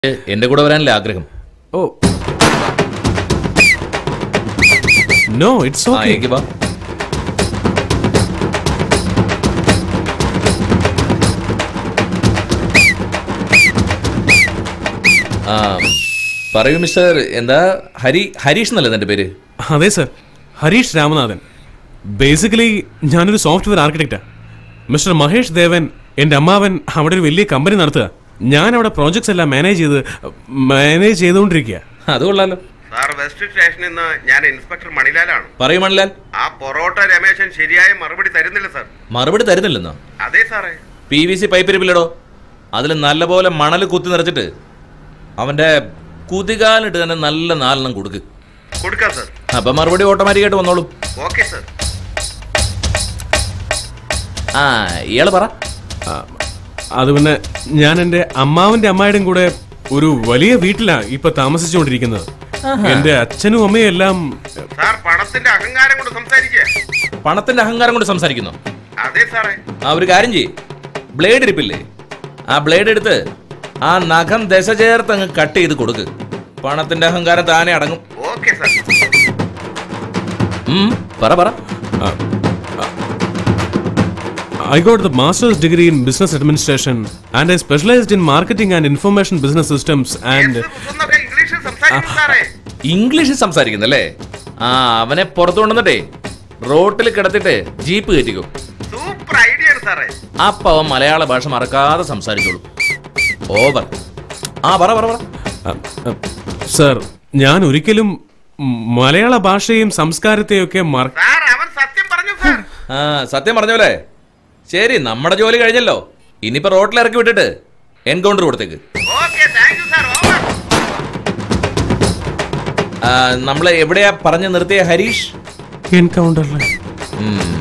എന്റെ കൂടെ വരാനല്ലേ ആഗ്രഹം oh no it's ah okay എനിക്ക് വാ ആ പറയൂ മിസ്റ്റർ എന്താ ഹരി ഹരീഷ് എന്നല്ലേ എന്റെ പേര് അതെ സർ ഹരീഷ് രാമനാഥൻ ബേസിക്കലി ഞാനൊരു സോഫ്റ്റ്വെയർ ആർക്കിടെക്റ്റാ മിസ്റ്റർ മഹേഷ് ദേവൻ എൻ്റെ അമ്മാവൻ അവിടെ ഒരു വലിയ കമ്പനി നടത്തുക ഞാൻ അവിടെ പ്രോജക്ട്സ് എല്ലാം മാനേജ് ചെയ്ത് മാനേജ് ചെയ്തുകൊണ്ടിരിക്കുക അത് കൊള്ളാലോ സാർ വെസ്റ്റ് സ്റ്റേഷനിൽ നിന്ന് ഞാൻ ഇൻസ്പെക്ടർ മണിലാലാണ് പറയൂ മണിലാൽ ആ പൊറോട്ട രമേശൻ ശരിയായ മറുപടി തരുന്നില്ല സാർ മറുപടി തരുന്നില്ലെന്നോ അതെ സാറേ പി വി സി പൈപ്പ് ഇരിപ്പില്ലടോ അതിൽ നല്ലപോലെ മണൽ കുത്തി നിറച്ചിട്ട് അവന്റെ കുതികാലിട്ട് തന്നെ നല്ല നാലെണ്ണം കൊടുക്ക് കൊടുക്കാം സാർ അപ്പൊ മറുപടി ഓട്ടോമാറ്റിക്കായിട്ട് വന്നോളും ഓക്കെ സാർ ആ ഇയാള് പറ ആ, അത് പിന്നെ ഞാൻ എൻ്റെ അമ്മാവൻ്റെ അമ്മായിയുടെയും കൂടെ ഒരു വലിയ വീട്ടിലാണ് ഇപ്പൊ താമസിച്ചുകൊണ്ടിരിക്കുന്നത് എൻ്റെ അച്ഛനും അമ്മയും എല്ലാം സാർ പണത്തിന്റെ അഹങ്കാരം കൊണ്ട് സംസാരിക്കുക പണത്തിന്റെ അഹങ്കാരം കൊണ്ട് സംസാരിക്കുന്നു അതെ സാറേ ആ ഒരു കാര്യം ചെയ്യ് ബ്ലേഡ് ഇരിപ്പില്ലേ ആ ബ്ലേഡ് എടുത്ത് ആ നഖം ദശ ചേർത്ത് അങ്ങ് കട്ട് ചെയ്ത് കൊടുക്ക് പണത്തിന്റെ അഹങ്കാരം താനെ അടങ്ങും ഓക്കെ സാർ ഉം, പറ പറ I got the master's degree in business administration and I specialized in marketing and information business systems and എന്നൊക്കെ ഇംഗ്ലീഷിൽ സംസാരിക്കും സാറേ ഇംഗ്ലീഷിൽ സംസാരിക്കുന്നല്ലേ ആ അവനെ പുറത്തു കൊണ്ടുവന്നിട്ടേ റോട്ടിൽ കിടത്തിട്ട് ജീപ്പ് കയറ്റിക്കും സൂപ്പർ ഐഡിയ ആണ് സാറേ അപ്പൊ അവൻ മലയാള ഭാഷ മറക്കാതെ സംസാരിച്ചോളൂ ഓവർ ആ പറ പറ പറ സർ ഞാൻ ഒരിക്കലും ഉം, മലയാള ഭാഷയും സംസ്കാരത്തെയും ഒക്കെ മറ സാർ അവൻ സത്യം പറഞ്ഞു സാർ ആ സത്യം പറഞ്ഞോലേ ശരി നമ്മുടെ ജോലി കഴിഞ്ഞല്ലോ ഇനിയിപ്പോ റോട്ടിൽ ഇറക്കി വിട്ടിട്ട് എൻകൗണ്ടർ കൊടുത്തേക്ക് okay thank you sir over ആ, നമ്മളെ എവിടെയാ പറഞ്ഞു നിർത്തിയ ഹരീഷ് എൻകൗണ്ടറിൽ ഉം.